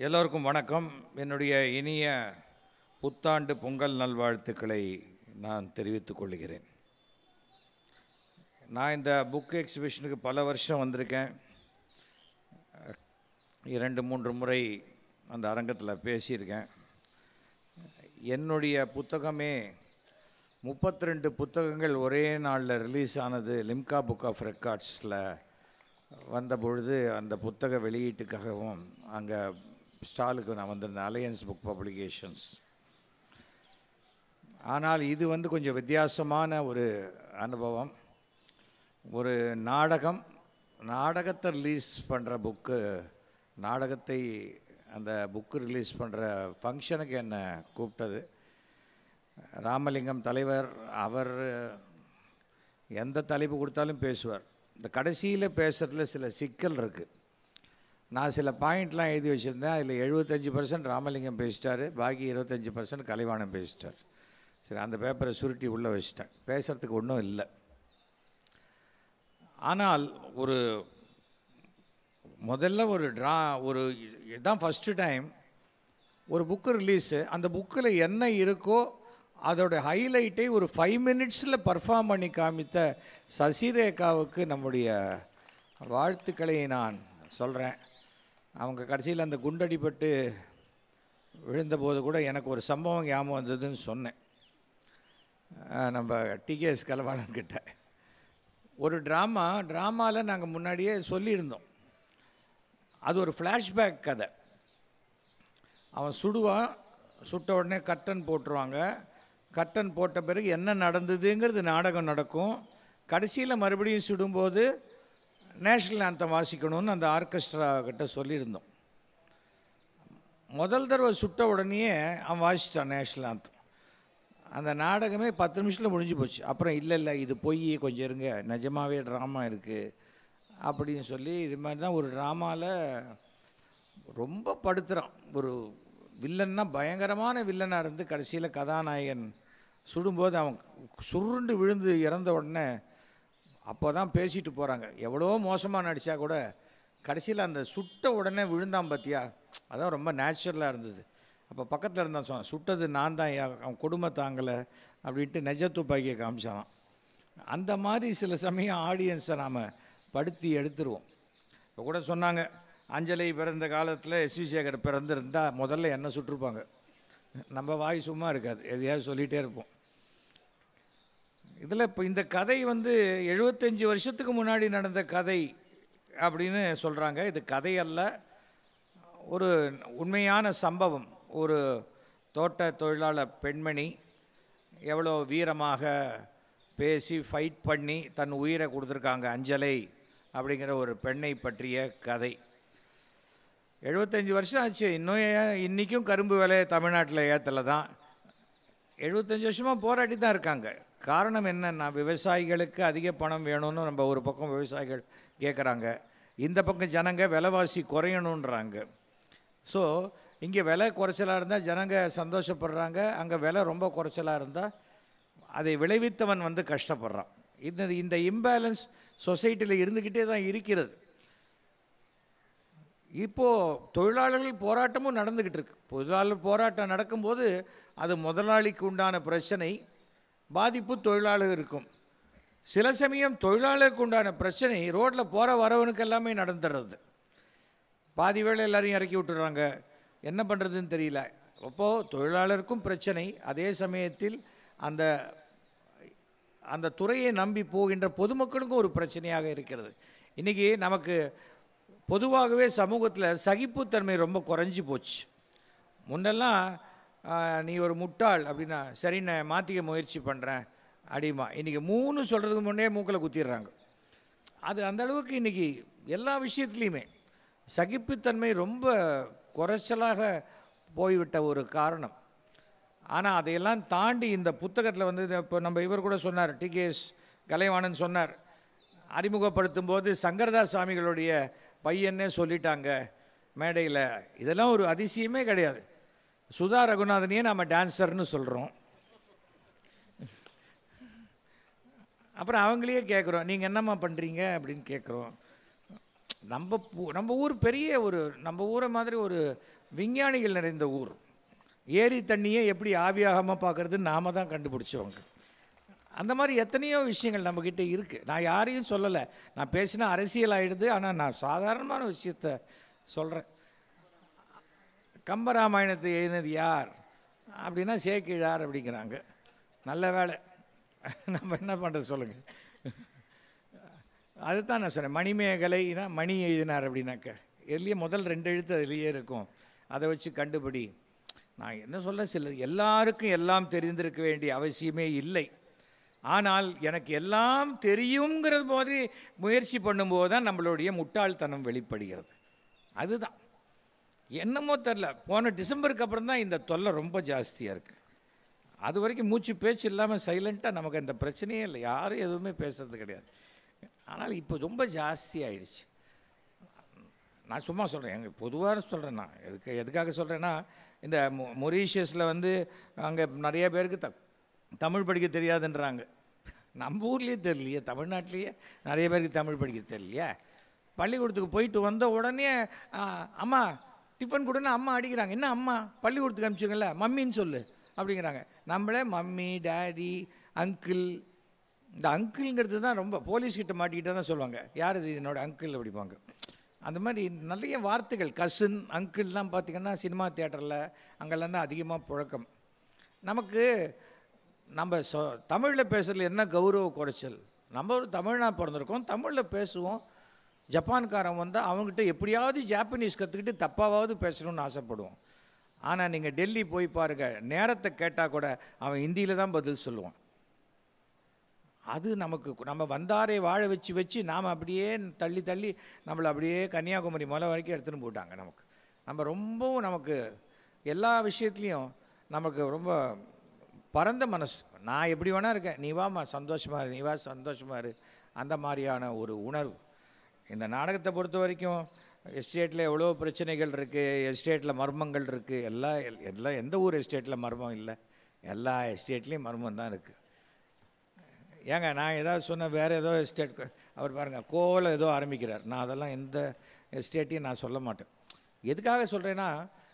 எல்லோருக்கும் வணக்கம் என்னுடைய இனிய புத்தாண்டு பொங்கல் நல்வாழ்த்துக்களை நான் தெரிவித்துக் கொள்கிறேன் நான் இந்த புக் எக்ஸிபிஷனுக்கு பல வருஷம் வந்திருக்கேன் இரண்டு மூன்று முறை அந்த அரங்கத்தில் பேசியிருக்கேன் என்னுடைய புத்தகமே முப்பத்தி ரெண்டு புத்தகங்கள் ஒரே நாளில் ரிலீஸ் ஆனது லிம்கா புக் ஆஃப் ரெக்கார்ட்ஸில் வந்த பொழுது அந்த புத்தக வெளியீட்டுக்காகவும் அங்கே ஸ்டாலுக்கு நான் வந்திருந்தேன் அலையன்ஸ் புக் பப்ளிகேஷன்ஸ் ஆனால் இது வந்து கொஞ்சம் வித்தியாசமான ஒரு அனுபவம் ஒரு நாடகம் நாடகத்தை ரிலீஸ் பண்ணுற புக்கு நாடகத்தை அந்த புக்கு ரிலீஸ் பண்ணுற ஃபங்க்ஷனுக்கு என்னை கூப்பிட்டது ராமலிங்கம் தலைவர் அவர் எந்த தலைப்பு கொடுத்தாலும் பேசுவார் இந்த கடைசியில் பேசுகிறதுல சில சிக்கல் இருக்குது நான் சில பாயிண்ட்லாம் எழுதி வச்சுருந்தேன் அதில் எழுபத்தஞ்சி பர்சன்ட் ராமலிங்கம் பேசிட்டாரு பாக்கி இருபத்தஞ்சி பர்சன்ட் கலைவாணம் பேசிட்டார் சரி அந்த பேப்பரை சுருட்டி உள்ளே வச்சிட்டேன் பேசுகிறதுக்கு ஒன்றும் இல்லை ஆனால் ஒரு முதல்ல ஒரு ட்ரா ஒரு இதுதான் ஃபஸ்ட்டு டைம் ஒரு புக்கு ரிலீஸு அந்த புக்கில் என்ன இருக்கோ அதோட ஹைலைட்டை ஒரு ஃபைவ் மினிட்ஸில் பர்ஃபார்ம் பண்ணி காமித்த சசிரேகாவுக்கு நம்முடைய வாழ்த்துக்களை நான் சொல்கிறேன் அவங்க கடைசியில் அந்த குண்டடிப்பட்டு விழுந்தபோது கூட எனக்கு ஒரு சம்பவம் ஞாபகம் வந்ததுன்னு சொன்னேன் அஹ் நம்ம டிகேஎஸ் கலவாணன் கிட்ட ஒரு ட்ராமா ட்ராமாவில் நாங்கள் முன்னாடியே சொல்லியிருந்தோம் அது ஒரு ஃப்ளாஷ்பேக் கதை அவன் சுடுவான் சுட்ட உடனே கட்டன் போட்டுருவாங்க கட்டன் போட்ட பிறகு என்ன நடந்ததுங்கிறது நாடகம் நடக்கும் கடைசியில் மறுபடியும் சுடும்போது நேஷ்னல் ஆந்தம் வாசிக்கணும்னு அந்த ஆர்கெஸ்ட்ரா கிட்ட சொல்லியிருந்தோம் முதல் தடவை சுட்ட உடனேயே அவன் வாசிச்சிட்டான் நேஷ்னல் ஆந்தம் அந்த நாடகமே பத்து நிமிஷத்தில் முடிஞ்சு போச்சு அப்புறம் இல்லை இல்லை இது பொய் கொஞ்சம் இருங்க நிஜமாவே ட்ராமா இருக்குது அப்படின்னு சொல்லி இது மாதிரி தான் ஒரு ட்ராமாவில் ரொம்ப படுத்துகிறான் ஒரு வில்லன்னா பயங்கரமான வில்லனாக இருந்து கடைசியில் கதாநாயகன் சுடும்போது அவன் சுருண்டு விழுந்து இறந்த உடனே அப்போ தான் பேசிட்டு போகிறாங்க எவ்வளோ மோசமாக நடித்தா கூட கடைசியில் அந்த சுட்ட உடனே விழுந்தான் பார்த்தியா அதான் ரொம்ப நேச்சுரலாக இருந்தது அப்போ பக்கத்தில் இருந்தான் சொன்னான் சுட்டது நான் தான் யா- அவன் கொடுமை தாங்கலை அப்படின்ட்டு நெஜ துப்பாக்கியை காமிச்சான் அந்த மாதிரி சில சமயம் ஆடியன்ஸை நாம் படுத்தி எடுத்துருவோம் இப்போ கூட சொன்னாங்க அஞ்சலி பிறந்த காலத்தில் எஸ்வி சேகர் பிறந்திருந்தா முதல்ல என்ன சுட்டிருப்பாங்க நம்ம வாய் சும்மா இருக்காது எதையாவது சொல்லிகிட்டே இருப்போம் இதில் இப்போ இந்த கதை வந்து எழுபத்தஞ்சி வருஷத்துக்கு முன்னாடி நடந்த கதை அப்படின்னு சொல்கிறாங்க இது கதை அல்ல ஒரு உண்மையான சம்பவம் ஒரு தோட்ட தொழிலாளர் பெண்மணி எவ்வளோ வீரமாக பேசி ஃபைட் பண்ணி தன் உயிரை கொடுத்துருக்காங்க அஞ்சலை அப்படிங்கிற ஒரு பெண்ணை பற்றிய கதை எழுபத்தஞ்சி வருஷம் ஆச்சு இன்னும் ஏன் இன்றைக்கும் கரும்பு விலை தமிழ்நாட்டில் ஏற்றலை தான் எழுபத்தஞ்சி வருஷமாக போராடி தான் இருக்காங்க காரணம் என்னன்னா விவசாயிகளுக்கு அதிக பணம் வேணும்னு நம்ம ஒரு பக்கம் விவசாயிகள் கேட்குறாங்க இந்த பக்கம் ஜனங்க விலைவாசி குறையணுன்றாங்க ஸோ இங்கே விலை குறைச்சலாக இருந்தால் ஜனங்க சந்தோஷப்படுறாங்க அங்கே விலை ரொம்ப குறைச்சலாக இருந்தால் அதை விளைவித்தவன் வந்து கஷ்டப்படுறான் இந்த இந்த இம்பேலன்ஸ் சொசைட்டியில் இருந்துக்கிட்டே தான் இருக்கிறது இப்போது தொழிலாளர்கள் போராட்டமும் நடந்துக்கிட்டு இருக்கு தொழிலாளர் போராட்டம் நடக்கும்போது அது முதலாளிக்கு உண்டான பிரச்சனை பாதிப்பு தொழிலாளர் இருக்கும் சில சமயம் தொழிலாளருக்கு உண்டான பிரச்சனை ரோட்டில் போகிற வரவனுக்கு எல்லாமே நடந்துடுறது பாதி வேளை எல்லாரையும் இறக்கி விட்டுறாங்க என்ன பண்ணுறதுன்னு தெரியல அப்போது தொழிலாளருக்கும் பிரச்சனை அதே சமயத்தில் அந்த அந்த துறையை நம்பி போகின்ற பொதுமக்களுக்கும் ஒரு பிரச்சனையாக இருக்கிறது இன்றைக்கி நமக்கு பொதுவாகவே சமூகத்தில் சகிப்புத்தன்மை ரொம்ப குறைஞ்சி போச்சு முன்னெல்லாம் ஆ, நீ ஒரு முட்டாள் அப்படின்னா சரி நான் மாற்றிக்க முயற்சி பண்ணுறேன் அப்படிமா இன்றைக்கி மூணு சொல்கிறதுக்கு முன்னே மூக்கில் குத்திடுறாங்க அது அந்த அளவுக்கு இன்றைக்கி எல்லா விஷயத்துலையுமே சகிப்புத்தன்மை ரொம்ப குறைச்சலாக போய்விட்ட ஒரு காரணம் ஆனால் அதையெல்லாம் தாண்டி இந்த புத்தகத்தில் வந்து இது இப்போ நம்ம இவர் கூட சொன்னார் டிகேஎஸ் கலைவாணன் சொன்னார் அறிமுகப்படுத்தும் போது சங்கரதாஸ் சாமிகளுடைய பையன்னே சொல்லிட்டாங்க மேடையில் இதெல்லாம் ஒரு அதிசயமே கிடையாது சுதா ரகுநாதனையே நம்ம டான்ஸர்னு சொல்கிறோம் அப்புறம் அவங்களையே கேட்குறோம் நீங்கள் என்னம்மா பண்ணுறீங்க அப்படின்னு கேட்குறோம் நம்ம பூ- நம்ம ஊர் பெரிய ஒரு நம்ம ஊரை மாதிரி ஒரு விஞ்ஞானிகள் நிறைந்த ஊர் ஏரி தண்ணியை எப்படி ஆவியாகாமல் பார்க்குறதுன்னு நாம தான் கண்டுபிடிச்சவங்க அந்த மாதிரி எத்தனையோ விஷயங்கள் நம்மக்கிட்ட இருக்குது நான் யாரையும் சொல்லலை நான் பேசினா அரசியல் ஆகிடுது ஆனால் நான் சாதாரணமான விஷயத்த சொல்கிறேன் கம்பராமாயணத்தை எழுதினது யார் அப்படின்னா சேக்கிழார் அப்படிங்கிறாங்க நல்ல வேலை நம்ம என்ன பண்ணுறது சொல்லுங்கள் அதுதான் நான் சொன்னேன் மணிமேகலைனா மணி எழுதினார் அப்படின்னாக்க எதுலேயே முதல் ரெண்டு எழுத்து அதுலேயே இருக்கும் அதை வச்சு கண்டுபிடி நான் என்ன சொல்ல சில எல்லாருக்கும் எல்லாம் தெரிந்திருக்க வேண்டிய அவசியமே இல்லை ஆனால் எனக்கு எல்லாம் தெரியுங்கிறது மாதிரி முயற்சி பண்ணும்போது தான் நம்மளுடைய முட்டாள்தனம் வெளிப்படுகிறது அதுதான் என்னமோ தெரில போன டிசம்பருக்கு அப்புறம் தான் இந்த தொல்லை ரொம்ப ஜாஸ்தியாக இருக்குது அது வரைக்கும் மூச்சு பேச்சு இல்லாமல் சைலண்ட்டாக நமக்கு இந்த பிரச்சனையே இல்லை யாரும் எதுவுமே பேசுறது கிடையாது ஆனால் இப்போ ரொம்ப ஜாஸ்தி ஆயிடுச்சு நான் சும்மா சொல்கிறேன் எங்கள் பொதுவாக சொல்கிறேன் நான் எதுக்கு எதுக்காக சொல்கிறேன்னா இந்த மொ- மொரீஷியஸில் வந்து அங்கே நிறைய பேருக்கு த தமிழ் படிக்க தெரியாதுன்றாங்க நம்ம ஊர்லேயே தெரியலையே தமிழ்நாட்டிலேயே நிறைய பேருக்கு தமிழ் படிக்க தெரியலையே பள்ளிக்கூடத்துக்கு போயிட்டு வந்த உடனே ஆ, அம்மா டிஃபன் கொடுன்னு அம்மா அடிக்கிறாங்க என்ன அம்மா பள்ளிக்கூடத்துக்கு அனுப்பிச்சுங்கல்ல மம்மின்னு சொல்லு அப்படிங்கிறாங்க நம்மளே மம்மி டேடி அங்கிள் இந்த அங்கிள்ங்கிறது தான் ரொம்ப போலீஸ்கிட்ட மாட்டிக்கிட்டே தான் சொல்லுவாங்க யார் இது என்னோட அங்கிள் அப்படிப்பாங்க அந்த மாதிரி நிறைய வார்த்தைகள் கசின் அங்கிள்லாம் பார்த்திங்கன்னா சினிமா தியேட்டரில் அங்கெல்லாம் தான் அதிகமாக புழக்கம் நமக்கு நம்ம சொ தமிழில் பேசுறதுல என்ன கௌரவ குறைச்சல் நம்ம ஒரு தமிழ்னா பிறந்திருக்கோம் தமிழில் பேசுவோம் ஜப்பான்காரன் வந்தால் அவங்ககிட்ட எப்படியாவது ஜாப்பனீஸ் கற்றுக்கிட்டு தப்பாவது பேசணும்னு ஆசைப்படுவோம் ஆனால் நீங்கள் டெல்லி போய் பாருங்கள் நேரத்தை கேட்டால் கூட அவன் ஹிந்தியில் தான் பதில் சொல்லுவான் அது நமக்கு நம்ம வந்தாரை வாழ வச்சு வச்சு நாம் அப்படியே தள்ளி தள்ளி நம்மளை அப்படியே கன்னியாகுமரி மலை வரைக்கும் எடுத்துன்னு போட்டாங்க நமக்கு நம்ம ரொம்பவும் நமக்கு எல்லா விஷயத்துலேயும் நமக்கு ரொம்ப பரந்த மனசு நான் எப்படி வேணா இருக்கேன் நீ வாம்மா சந்தோஷமா இரு நீ வா சந்தோஷமா இரு அந்த மாதிரியான ஒரு உணர்வு இந்த நாடகத்தை பொறுத்த வரைக்கும் எஸ்டேட்டில் எவ்வளோ பிரச்சனைகள் இருக்குது எஸ்டேட்டில் மர்மங்கள் இருக்குது எல்லா எல்லாம் எந்த ஊர் எஸ்டேட்டில் மர்மம் இல்லை எல்லா எஸ்டேட்லேயும் மர்மம் தான் இருக்குது ஏங்க நான் ஏதாவது சொன்ன வேறு ஏதோ எஸ்டேட் அவர் பாருங்கள் கோவில் ஏதோ ஆரம்பிக்கிறார் நான் அதெல்லாம் எந்த எஸ்டேட்டையும் நான் சொல்ல மாட்டேன் எதுக்காக சொல்கிறேன்னா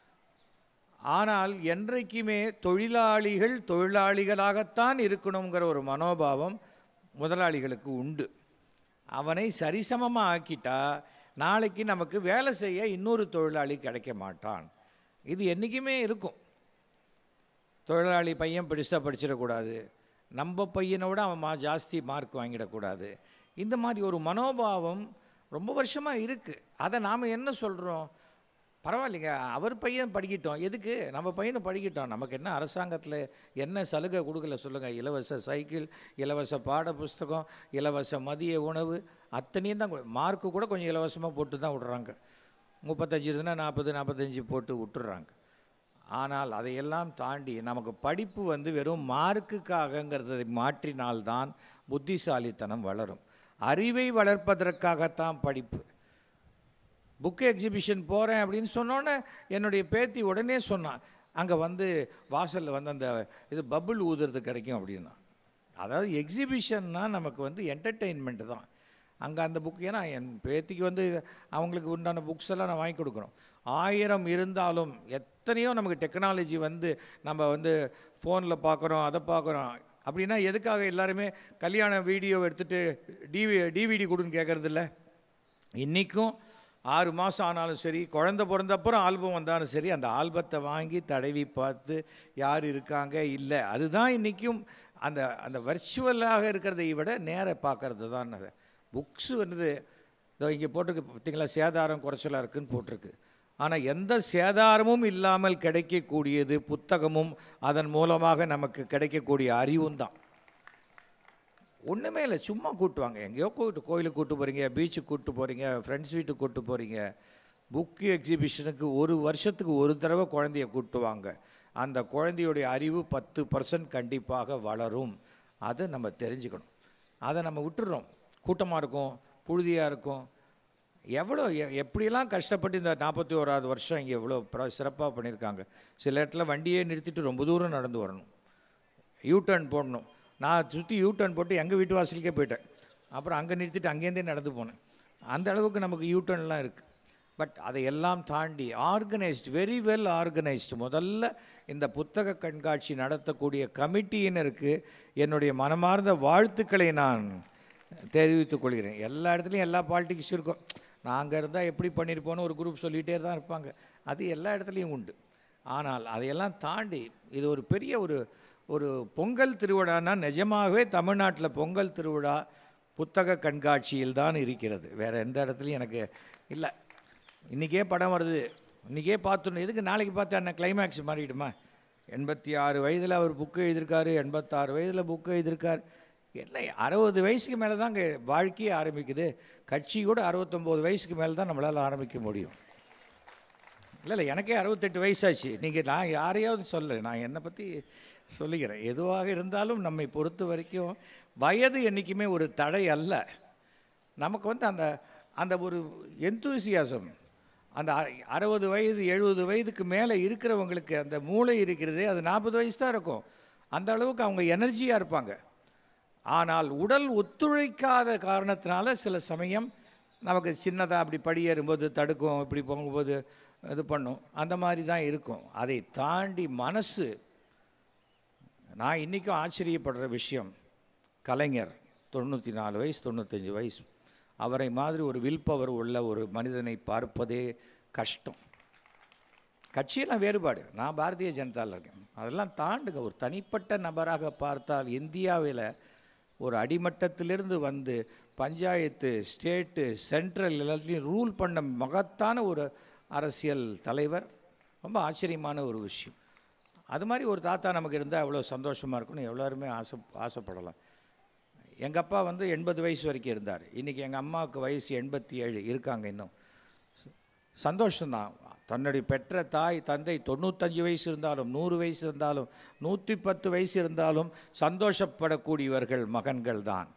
ஆனால் என்றைக்குமே தொழிலாளிகள் தொழிலாளிகளாகத்தான் இருக்கணுங்கிற ஒரு மனோபாவம் முதலாளிகளுக்கு உண்டு அவனை சரிசமமாக ஆக்கிட்டா நாளைக்கு நமக்கு வேலை செய்ய இன்னொரு தொழிலாளி கிடைக்க மாட்டான் இது என்றைக்குமே இருக்கும் தொழிலாளி பையன் பெருசாக படிச்சிடக்கூடாது நம்ம பையனோட அவன் மா ஜாஸ்தி மார்க் வாங்கிடக்கூடாது இந்த மாதிரி ஒரு மனோபாவம் ரொம்ப வருஷமாக இருக்குது அதை நாம் என்ன சொல்கிறோம் பரவாயில்லைங்க அவர் பையன் படிக்கட்டும் எதுக்கு நம்ம பையனும் படிக்கட்டும் நமக்கு என்ன அரசாங்கத்தில் என்ன சலுகை கொடுக்கல சொல்லுங்கள் இலவச சைக்கிள் இலவச பாட புஸ்தகம் இலவச மதிய உணவு அத்தனையும் தான் மார்க்கு கூட கொஞ்சம் இலவசமாக போட்டு தான் விட்றாங்க முப்பத்தஞ்சு இருந்துன்னா நாற்பது நாற்பத்தஞ்சு போட்டு விட்டுறாங்க ஆனால் அதையெல்லாம் தாண்டி நமக்கு படிப்பு வந்து வெறும் மார்க்குக்காகங்கிறதை மாற்றினால்தான் புத்திசாலித்தனம் வளரும் அறிவை வளர்ப்பதற்காகத்தான் படிப்பு புக்கு எக்ஸிபிஷன் போகிறேன் அப்படின்னு சொன்னோன்னே என்னுடைய பேத்தி உடனே சொன்னான் அங்கே வந்து வாசலில் வந்து அந்த இது பபுள் ஊதுறது கிடைக்கும் அப்படின்னா அதாவது எக்ஸிபிஷன்னா நமக்கு வந்து என்டர்டெயின்மெண்ட் தான் அங்கே அந்த புக் ஏன்னா என் பேத்திக்கு வந்து அவங்களுக்கு உண்டான புக்ஸ் எல்லாம் நான் வாங்கி கொடுக்குறோம் ஆயிரம் இருந்தாலும் எத்தனையோ நமக்கு டெக்னாலஜி வந்து நம்ம வந்து ஃபோனில் பார்க்குறோம் அதை பார்க்குறோம் அப்படின்னா எதுக்காக எல்லாருமே கல்யாண வீடியோ எடுத்துகிட்டு டிவி டிவிடி கொடுன்னு கேட்குறது இல்லை இன்றைக்கும் ஆறு மாதம் ஆனாலும் சரி குழந்த பிறந்தப்புறம் ஆல்பம் வந்தாலும் சரி அந்த ஆல்பத்தை வாங்கி தடவி பார்த்து யார் இருக்காங்க இல்லை அதுதான் இன்றைக்கும் அந்த அந்த வர்ச்சுவலாக இருக்கிறதை விட நேர பார்க்கறது தான் அது புக்ஸு வந்து இதோ இங்கே போட்டிருக்கு பார்த்தீங்களா சேதாரம் குறைச்சலாக இருக்குன்னு போட்டிருக்கு ஆனால் எந்த சேதாரமும் இல்லாமல் கிடைக்கக்கூடியது புத்தகமும் அதன் மூலமாக நமக்கு கிடைக்கக்கூடிய அறிவும் தான் ஒன்றுமே இல்லை சும்மா கூட்டுவாங்க எங்கேயோ கூட்டு கோயிலுக்கு கூட்டு போகிறீங்க பீச்சுக்கு கூட்டு போகிறீங்க ஃப்ரெண்ட்ஸ் வீட்டுக்கு கூட்டு போகிறீங்க புக்கு எக்ஸிபிஷனுக்கு ஒரு வருஷத்துக்கு ஒரு தடவை குழந்தைய கூட்டுவாங்க அந்த குழந்தையுடைய அறிவு பத்து பர்சன்ட் கண்டிப்பாக வளரும் அதை நம்ம தெரிஞ்சுக்கணும் அதை நம்ம விட்டுடுறோம் கூட்டமாக இருக்கும் புழுதியாக இருக்கும் எவ்வளோ எ- எப்படியெல்லாம் கஷ்டப்பட்டு இந்த நாற்பத்தி ஓராவது வருஷம் இங்கே எவ்வளோ சிறப்பாக பண்ணியிருக்காங்க சில இடத்துல வண்டியே நிறுத்திட்டு ரொம்ப தூரம் நடந்து வரணும் யூ டர்ன் போடணும் நான் சுற்றி யூ டர்ன் போட்டு எங்கள் வீட்டு வாசலுக்கே போயிட்டேன் அப்புறம் அங்கே நிறுத்திட்டு அங்கேருந்தே நடந்து போனேன் அந்த அளவுக்கு நமக்கு யூட்டர்ன்லாம் இருக்குது பட் அதையெல்லாம் தாண்டி ஆர்கனைஸ்டு வெரி வெல் ஆர்கனைஸ்டு முதல்ல இந்த புத்தக கண்காட்சி நடத்தக்கூடிய கமிட்டியினருக்கு என்னுடைய மனமார்ந்த வாழ்த்துக்களை நான் தெரிவித்துக் கொள்கிறேன் எல்லா இடத்துலையும் எல்லா பாலிட்டிக்ஸ் இருக்கும் நாங்கள் இருந்தால் எப்படி பண்ணியிருப்போன்னு ஒரு குரூப் சொல்லிகிட்டே தான் இருப்பாங்க அது எல்லா இடத்துலையும் உண்டு ஆனால் அதையெல்லாம் தாண்டி இது ஒரு பெரிய ஒரு ஒரு பொங்கல் திருவிழான்னா நிஜமாகவே தமிழ்நாட்டில் பொங்கல் திருவிழா புத்தக கண்காட்சியில் தான் இருக்கிறது வேறு எந்த இடத்துலையும் எனக்கு இல்லை இன்றைக்கே படம் வருது இன்றைக்கே பார்த்துடணும் எதுக்கு நாளைக்கு பார்த்தா என்ன கிளைமேக்ஸ் மாறிடுமா எண்பத்தி ஆறு வயதில் அவர் புக்கு எழுதியிருக்காரு எண்பத்தாறு வயதில் புக்கு எழுதியிருக்காரு என்ன அறுபது வயசுக்கு மேலே தான் இங்கே வாழ்க்கையே ஆரம்பிக்குது கட்சி கூட அறுபத்தொம்போது வயசுக்கு மேலே தான் நம்மளால் ஆரம்பிக்க முடியும் இல்லை இல்லை எனக்கே அறுபத்தெட்டு வயசாச்சு நீங்கள் நான் யாரையாவது சொல்ல நான் என்னை பற்றி சொல்லிக்கிறேன் எதுவாக இருந்தாலும் நம்மை பொறுத்த வரைக்கும் வயது என்றைக்குமே ஒரு தடை அல்ல நமக்கு வந்து அந்த அந்த ஒரு எந்தூசியாசம் அந்த அ- அறுபது வயது எழுபது வயதுக்கு மேலே இருக்கிறவங்களுக்கு அந்த மூளை இருக்கிறதே அது நாற்பது வயசு தான் இருக்கும் அந்த அளவுக்கு அவங்க எனர்ஜியாக இருப்பாங்க ஆனால் உடல் ஒத்துழைக்காத காரணத்தினால சில சமயம் நமக்கு சின்னதாக அப்படி படியேறும்போது தடுக்கும் இப்படி போகும்போது இது பண்ணும் அந்த மாதிரி தான் இருக்கும் அதை தாண்டி மனசு நான் இன்றைக்கும் ஆச்சரியப்படுற விஷயம் கலைஞர் தொண்ணூற்றி நாலு வயசு தொண்ணூத்தஞ்சு வயசு அவரை மாதிரி ஒரு வில் பவர் உள்ள ஒரு மனிதனை பார்ப்பதே கஷ்டம் கட்சியெல்லாம் வேறுபாடு நான் பாரதிய ஜனதாவில் இருக்கேன் அதெல்லாம் தாண்டுங்க ஒரு தனிப்பட்ட நபராக பார்த்தால் இந்தியாவில் ஒரு அடிமட்டத்திலிருந்து வந்து பஞ்சாயத்து ஸ்டேட்டு சென்ட்ரல் எல்லாத்தையும் ரூல் பண்ண மகத்தான ஒரு அரசியல் தலைவர் ரொம்ப ஆச்சரியமான ஒரு விஷயம் அது மாதிரி ஒரு தாத்தா நமக்கு இருந்தால் எவ்வளோ சந்தோஷமாக இருக்கும்னு எல்லாருமே ஆசை ஆசைப்படலாம் எங்கள் அப்பா வந்து எண்பது வயசு வரைக்கும் இருந்தார் இன்றைக்கி எங்கள் அம்மாவுக்கு வயசு எண்பத்தி ஏழு இருக்காங்க இன்னும் சந்தோஷம்தான் தன்னுடைய பெற்ற தாய் தந்தை தொண்ணூத்தஞ்சு வயசு இருந்தாலும் நூறு வயசு இருந்தாலும் நூற்றி பத்து வயசு இருந்தாலும் சந்தோஷப்படக்கூடியவர்கள் மகன்கள் தான்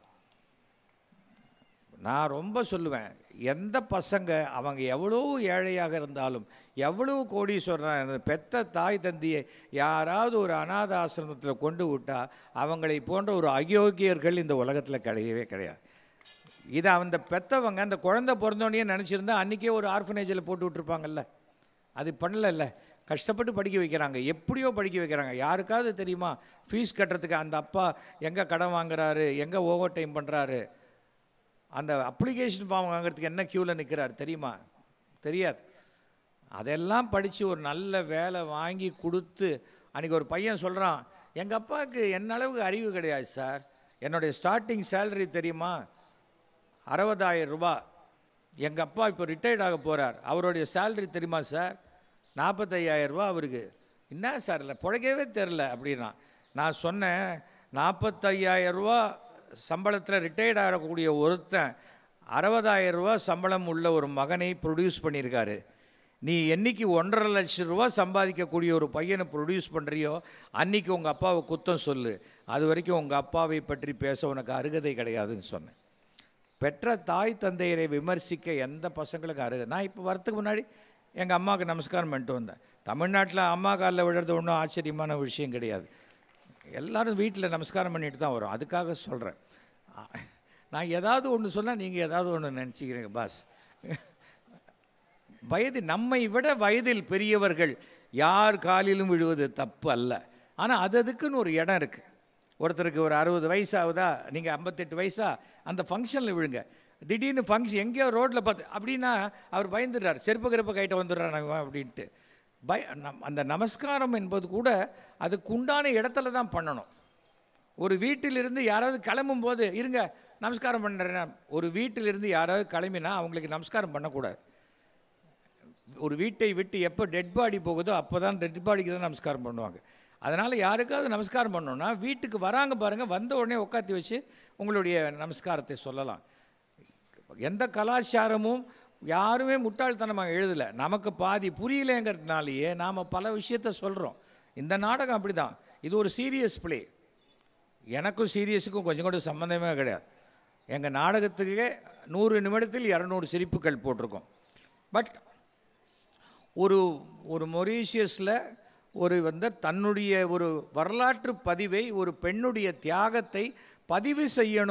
நான் ரொம்ப சொல்லுவேன் எந்த பசங்க அவங்க எவ்வளோ ஏழையாக இருந்தாலும் எவ்வளவு கோடீஸ்வரனாக இருந்தாலும் பெத்த தாய் தந்தையை யாராவது ஒரு அநாத ஆசிரமத்தில் கொண்டு விட்டா அவங்களை போன்ற ஒரு அயோக்கியர்கள் இந்த உலகத்தில் கிடையவே கிடையாது இதை அந்த பெத்தவங்க அந்த குழந்தை பிறந்தோடனே நினச்சிருந்தா அன்றைக்கே ஒரு ஆர்ஃபனேஜில் போட்டு விட்ருப்பாங்கல்ல அது பண்ணலல்ல கஷ்டப்பட்டு படிக்க வைக்கிறாங்க எப்படியோ படிக்க வைக்கிறாங்க யாருக்காவது தெரியுமா ஃபீஸ் கட்டுறதுக்கு அந்த அப்பா எங்கே கடன் வாங்குறாரு எங்கே ஓவர் டைம் பண்ணுறாரு அந்த அப்ளிகேஷன் ஃபார்ம் வாங்குறதுக்கு என்ன க்யூவில் நிற்கிறார் தெரியுமா தெரியாது அதெல்லாம் படித்து ஒரு நல்ல வேலை வாங்கி கொடுத்து அன்றைக்கி ஒரு பையன் சொல்கிறான் எங்கள் அப்பாவுக்கு என்ன அளவுக்கு அறிவு கிடையாது சார் என்னுடைய ஸ்டார்டிங் சேலரி தெரியுமா அறுபதாயிரம் ரூபாய் எங்கள் அப்பா இப்போ ரிட்டையர்ட் ஆக போகிறார் அவருடைய சேலரி தெரியுமா சார் நாற்பத்தையாயிரம் ரூபாய் அவருக்கு என்ன சார் இல்லை பிழைக்கவே தெரில அப்படின்னா நான் சொன்னேன் நாற்பத்தையாயிரம் ரூபா சம்பளத்தில் ரிட்டையர்ட் ஆகக்கூடிய ஒருத்தன் அறுபதாயிரம் ரூபா சம்பளம் உள்ள ஒரு மகனை ப்ரொடியூஸ் பண்ணியிருக்காரு நீ என்னைக்கு ஒன்றரை லட்சம் ரூபா சம்பாதிக்கக்கூடிய ஒரு பையனை ப்ரொடியூஸ் பண்ணுறியோ அன்னைக்கு உங்கள் அப்பாவை குத்தம் சொல்லு அது வரைக்கும் உங்கள் அப்பாவை பற்றி பேச உனக்கு அருகதை கிடையாதுன்னு சொன்னேன் பெற்ற தாய் தந்தையரை விமர்சிக்க எந்த பசங்களுக்கும் அருக நான் இப்போ வரத்துக்கு முன்னாடி எங்கள் அம்மாவுக்கு நமஸ்காரம் பண்ணிட்டு வந்தேன் தமிழ்நாட்டில் அம்மா காலில் விழுறது ஒன்றும் ஆச்சரியமான விஷயம் கிடையாது எல்லாரும் வீட்டில் நமஸ்காரம் பண்ணிட்டு தான் வரும் அதுக்காக சொல்கிறேன் நான் ஏதாவது ஒன்று சொன்னால் நீங்கள் ஏதாவது ஒன்று நினச்சிக்கிறீங்க பாஸ் வயது நம்மை விட வயதில் பெரியவர்கள் யார் காலிலும் விழுவது தப்பு அல்ல ஆனால் அது அதுக்குன்னு ஒரு இடம் இருக்குது ஒருத்தருக்கு ஒரு அறுபது வயசு ஆகுதா நீங்கள் ஐம்பத்தெட்டு வயசா அந்த ஃபங்க்ஷனில் விழுங்க திடீர்னு ஃபங்க்ஷன் எங்கேயோ ரோட்டில் பார்த்து அப்படின்னா அவர் பயந்துடுறார் செருப்பு கருப்பு கைட்ட வந்துடுறான் இவன் அப்படின்ட்டு பய நம் அந்த நமஸ்காரம் என்பது கூட அதுக்கு உண்டான இடத்துல தான் பண்ணணும் ஒரு வீட்டிலிருந்து யாராவது கிளம்பும் போது இருங்க நமஸ்காரம் பண்ணுறேன் ஒரு வீட்டிலிருந்து யாராவது கிளம்பினா அவங்களுக்கு நமஸ்காரம் பண்ணக்கூடாது ஒரு வீட்டை விட்டு எப்போ டெட் பாடி போகுதோ அப்போ தான் டெட் பாடிக்கு தான் நமஸ்காரம் பண்ணுவாங்க அதனால் யாருக்காவது நமஸ்காரம் பண்ணோன்னா வீட்டுக்கு வராங்க பாருங்கள் வந்த உடனே உட்காத்தி வச்சு உங்களுடைய நமஸ்காரத்தை சொல்லலாம் எந்த கலாச்சாரமும் யாருமே முட்டாள்தனமாக எழுதலை நமக்கு பாதி புரியலைங்கிறதுனாலேயே நாம் பல விஷயத்த சொல்கிறோம் இந்த நாடகம் அப்படி தான் இது ஒரு சீரியஸ் ப்ளே எனக்கும் சீரியஸுக்கும் கொஞ்சம் கூட சம்மந்தமே கிடையாது எங்கள் நாடகத்துக்கே நூறு நிமிடத்தில் இரநூறு சிரிப்புகள் போட்டிருக்கோம் பட் ஒரு ஒரு மொரீஷியஸில் ஒரு வந்து தன்னுடைய ஒரு வரலாற்று பதிவை ஒரு பெண்ணுடைய தியாகத்தை பதிவு செய்யணும்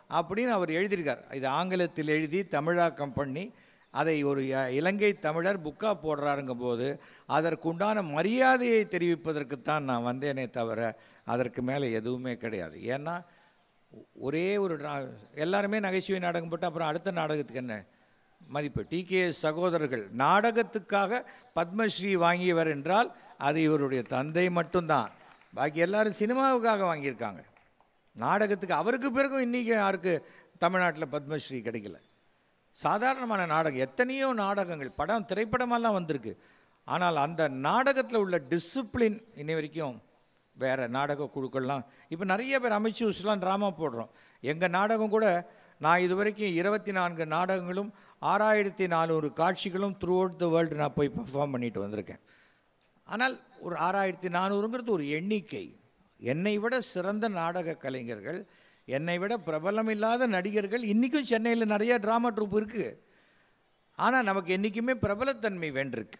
அப்படின்னு அவர் எழுதியிருக்கார் இது ஆங்கிலத்தில் எழுதி தமிழாக்கம் பண்ணி அதை ஒரு அஹ், இலங்கை தமிழர் புக்கா போடுறாருங்கும் போது அதற்குண்டான மரியாதையை தெரிவிப்பதற்குத்தான் நான் வந்தேனே தவிர அதற்கு மேலே எதுவுமே கிடையாது ஏன்னா ஒரே ஒரு நா- எல்லாருமே நகைச்சுவை நாடகம் போட்டு அப்புறம் அடுத்த நாடகத்துக்கு என்ன மதிப்பு டிகே சகோதரர்கள் நாடகத்துக்காக பத்மஸ்ரீ வாங்கியவர் என்றால் அது இவருடைய தந்தை மட்டும்தான் பாக்கி எல்லாரும் சினிமாவுக்காக வாங்கியிருக்காங்க நாடகத்துக்கு அவருக்கு பிறகும் இன்றைக்கி யாருக்கு தமிழ்நாட்டில் பத்மஸ்ரீ கிடைக்கல சாதாரணமான நாடகம் எத்தனையோ நாடகங்கள் படம் திரைப்படமெல்லாம் வந்திருக்கு ஆனால் அந்த நாடகத்தில் உள்ள டிசிப்ளின் இன்னை வரைக்கும் வேறு நாடக குழுக்கள்லாம் இப்போ நிறைய பேர் அமைச்சூஸ்லாம் ட்ராமா போடுறோம் எங்கள் நாடகம் கூட நான் இது வரைக்கும் இருபத்தி நான்கு நாடகங்களும் ஆறாயிரத்தி நானூறு காட்சிகளும் த்ரூ அவுட் த வேர்ல்டு நான் போய் பர்ஃபார்ம் பண்ணிட்டு வந்திருக்கேன் ஆனால் ஒரு ஆறாயிரத்தி நானூறுங்கிறது ஒரு எண்ணிக்கை என்னை விட சிறந்த நாடக கலைஞர்கள் என்னை விட பிரபலமில்லாத நடிகர்கள் இன்றைக்கும் சென்னையில் நிறைய ட்ராமா ட்ரூப் இருக்குது ஆனால் நமக்கு என்றைக்குமே பிரபலத்தன்மை வேண்டிருக்கு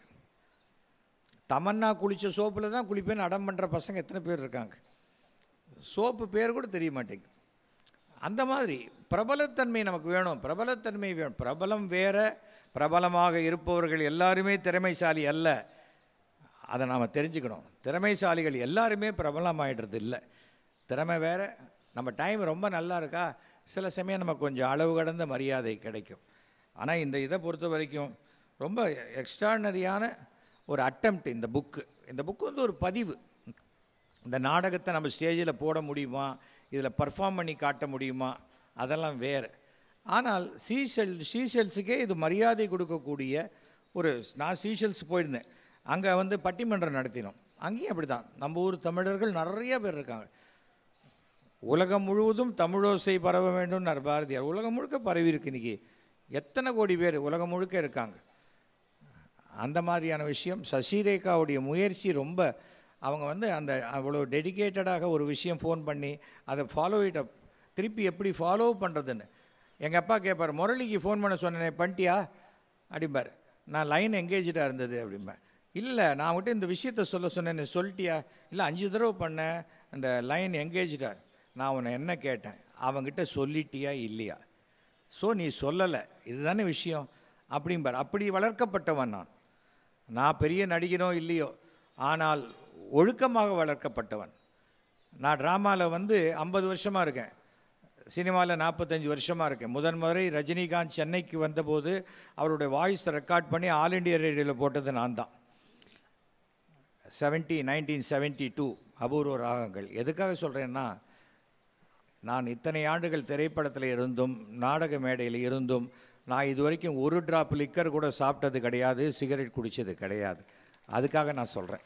தமன்னா குளித்த சோப்பில் தான் குளிப்பேன்னு அடம் பண்ணுற பசங்க எத்தனை பேர் இருக்காங்க சோப்பு பேர் கூட தெரிய மாட்டேங்குது அந்த மாதிரி பிரபலத்தன்மை நமக்கு வேணும் பிரபலத்தன்மை வேணும் பிரபலம் வேற பிரபலமாக இருப்பவர்கள் எல்லாருமே திறமைசாலி அல்ல அதை நாம் தெரிஞ்சுக்கணும் திறமைசாலிகள் எல்லாருமே பிரபலமாயிடுறது இல்லை திறமை வேற நம்ம டைம் ரொம்ப நல்லா இருக்கா சில சமயம் நமக்கு கொஞ்சம் அளவு கடந்த மரியாதை கிடைக்கும் ஆனால் இந்த இதை பொறுத்த வரைக்கும் ரொம்ப எக்ஸ்ட்ரானரியான ஒரு அட்டம்ப்ட் இந்த புக்கு இந்த புக்கு வந்து ஒரு பதிவு இந்த நாடகத்தை நம்ம ஸ்டேஜில் போட முடியுமா இதில் பர்ஃபார்ம் பண்ணி காட்ட முடியுமா அதெல்லாம் வேறு ஆனால் சீஷெல் சீஷெல்ஸுக்கே இது மரியாதை கொடுக்கக்கூடிய ஒரு நான் சீஷெல்ஸ் போயிருந்தேன் அங்கே வந்து பட்டிமன்றம் நடத்தினோம் அங்கேயும் அப்படி தான் நம்ம ஊர் தமிழர்கள் நிறைய பேர் இருக்காங்க உலகம் முழுவதும் தமிழோசை பரவ வேண்டும்னார் பாரதியார் உலகம் முழுக்க பரவி இருக்கு இன்னைக்கு எத்தனை கோடி பேர் உலகம் முழுக்க இருக்காங்க அந்த மாதிரியான விஷயம் சசிரேகாவுடைய முயற்சி ரொம்ப அவங்க வந்து அந்த அவ்வளோ டெடிகேட்டடாக ஒரு விஷயம் ஃபோன் பண்ணி அதை ஃபாலோ இட் அப் திருப்பி எப்படி ஃபாலோ பண்ணுறதுன்னு எங்கள் அப்பா கேட்பார் முரளிக்கு ஃபோன் பண்ண சொன்னேன் பண்ணிட்டியா அப்படிம்பார் நான் லைன் எங்கேஜாக இருந்தது அப்படிம்பேன் இல்லை நான் விட்டு இந்த விஷயத்த சொல்ல சொன்னேன் நீ சொல்லிட்டியா இல்லை அஞ்சு தடவை பண்ணேன் அந்த லைன் எங்கேஜ்டா நான் உன்னை என்ன கேட்டேன் அவங்கிட்ட சொல்லிட்டியா இல்லையா ஸோ நீ சொல்லலை இதுதானே விஷயம் அப்படிம்பார் அப்படி வளர்க்கப்பட்டவன் நான் நான் பெரிய நடிகனோ இல்லையோ ஆனால் ஒழுக்கமாக வளர்க்கப்பட்டவன் நான் ட்ராமாவில் வந்து ஐம்பது வருஷமாக இருக்கேன் சினிமாவில் நாற்பத்தஞ்சு வருஷமாக இருக்கேன் முதன் முறை ரஜினிகாந்த் சென்னைக்கு வந்தபோது அவருடைய வாய்ஸ் ரெக்கார்ட் பண்ணி ஆல் இண்டியா ரேடியோவில் போட்டது நான் தான் செவன்ட்டி நைன்டீன் செவன்ட்டி டூ அபூர்வ ராகங்கள் எதுக்காக சொல்கிறேன்னா நான் இத்தனை ஆண்டுகள் திரைப்படத்தில் இருந்தும் நாடக மேடையில் இருந்தும் நான் இது வரைக்கும் ஒரு ட்ராப் லிக்கர் கூட சாப்பிட்டது கிடையாது சிகரெட் குடித்தது கிடையாது அதுக்காக நான் சொல்கிறேன்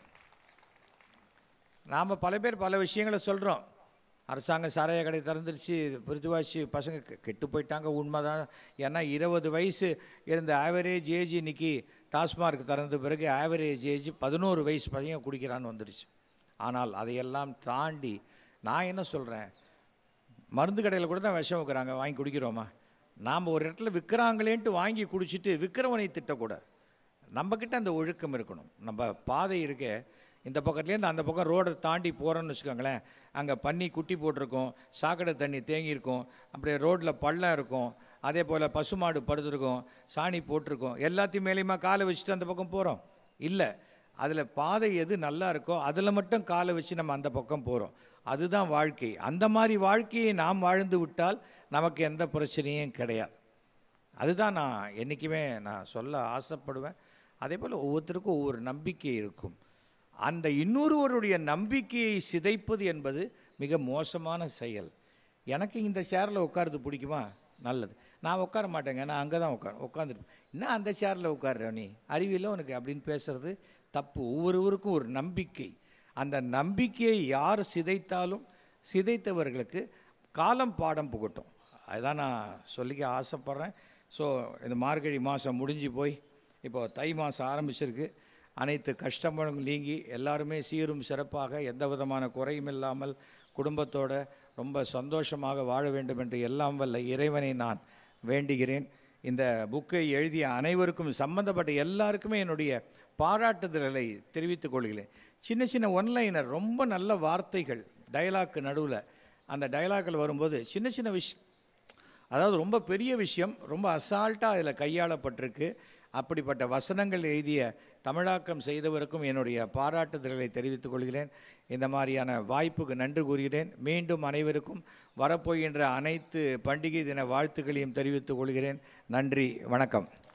நாம் பல பேர் பல விஷயங்களை சொல்கிறோம் அரசாங்கம் சாராய கடை திறந்துருச்சு பிரித்துவாச்சு பசங்க கெ- கெட்டு போயிட்டாங்க உண்மைதான் ஏன்னா இருபது வயசு இருந்த ஆவரேஜ் ஏஜ் இன்னைக்கு டாஸ்மார்க் திறந்த பிறகு ஆவரேஜ் ஏஜ் பதினோரு வயசு பையன் குடிக்கிறான்னு வந்துருச்சு ஆனால் அதையெல்லாம் தாண்டி நான் என்ன சொல்கிறேன் மருந்து கடையில் கூட தான் விஷம் வைக்கிறாங்க வாங்கி குடிக்கிறோமா நாம் ஒரு இடத்துல விற்கிறாங்களேன்ட்டு வாங்கி குடிச்சிட்டு விற்கிறவனை திட்டக்கூடாது நம்மக்கிட்ட அந்த ஒழுக்கம் இருக்கணும் நம்ம பாதை இருக்க இந்த பக்கத்துலேருந்து அந்த பக்கம் ரோடை தாண்டி போகிறோன்னு வச்சுக்கோங்களேன் அங்கே பன்னி குட்டி போட்டிருக்கும் சாக்கடை தண்ணி தேங்கியிருக்கும் அப்படியே ரோட்டில் பள்ளம் இருக்கும் அதே போல் பசுமாடு படுத்திருக்கும் சாணி போட்டிருக்கும் எல்லாத்தையும் மேலேயுமா காலை வச்சுட்டு அந்த பக்கம் போகிறோம் இல்லை அதில் பாதை எது நல்லா இருக்கோ அதில் மட்டும் காலை வச்சு நம்ம அந்த பக்கம் போகிறோம் அதுதான் வாழ்க்கை அந்த மாதிரி வாழ்க்கையை நாம் வாழ்ந்து விட்டால் நமக்கு எந்த பிரச்சனையும் கிடையாது அதுதான் நான் என்றைக்குமே நான் சொல்ல ஆசைப்படுவேன் அதே போல் ஒவ்வொருத்தருக்கும் ஒவ்வொரு நம்பிக்கை இருக்கும் அந்த இன்னொருவருடைய நம்பிக்கையை சிதைப்பது என்பது மிக மோசமான செயல் எனக்கு இந்த சேரில் உட்காருது பிடிக்குமா நல்லது நான் உட்கார மாட்டேங்க நான் அங்கே தான் உட்கார உட்காந்துருப்பேன் என்ன அந்த சேரில் உட்கார்ற நீ அறிவியல உனக்கு அப்படின்னு பேசுறது தப்பு ஒவ்வொருவருக்கும் ஒரு நம்பிக்கை அந்த நம்பிக்கையை யார் சிதைத்தாலும் சிதைத்தவர்களுக்கு காலம் பாடம் புகட்டும் அதுதான் நான் சொல்லிக்க ஆசைப்பட்றேன் ஸோ இந்த மார்கழி மாதம் முடிஞ்சு போய் இப்போ தை மாதம் ஆரம்பிச்சிருக்கு அனைத்து கஷ்டமும் நீங்கி எல்லாருமே சீரும் சிறப்பாக எந்த விதமான குறையும் இல்லாமல் குடும்பத்தோட ரொம்ப சந்தோஷமாக வாழ வேண்டும் என்று எல்லாம் வல்ல இறைவனை நான் வேண்டுகிறேன் இந்த புக்கை எழுதிய அனைவருக்கும் சம்பந்தப்பட்ட எல்லாருக்குமே என்னுடைய பாராட்டுதல்களை தெரிவித்துக் கொள்கிறேன் சின்ன சின்ன ஒன்லைனர் ரொம்ப நல்ல வார்த்தைகள் டயலாக்கு நடுவில் அந்த டயலாக்கில் வரும்போது சின்ன சின்ன விஷ் அதாவது ரொம்ப பெரிய விஷயம் ரொம்ப அசால்ட்டாக அதில் கையாளப்பட்டிருக்கு அப்படிப்பட்ட வசனங்கள் எழுதிய தமிழாக்கம் செய்தவருக்கும் என்னுடைய பாராட்டுதல்களை தெரிவித்துக் கொள்கிறேன் இந்த மாதிரியான வாய்ப்புக்கு நன்றி கூறுகிறேன் மீண்டும் அனைவருக்கும் வரப்போகின்ற அனைத்து பண்டிகை தின வாழ்த்துக்களையும் தெரிவித்துக் கொள்கிறேன் நன்றி வணக்கம்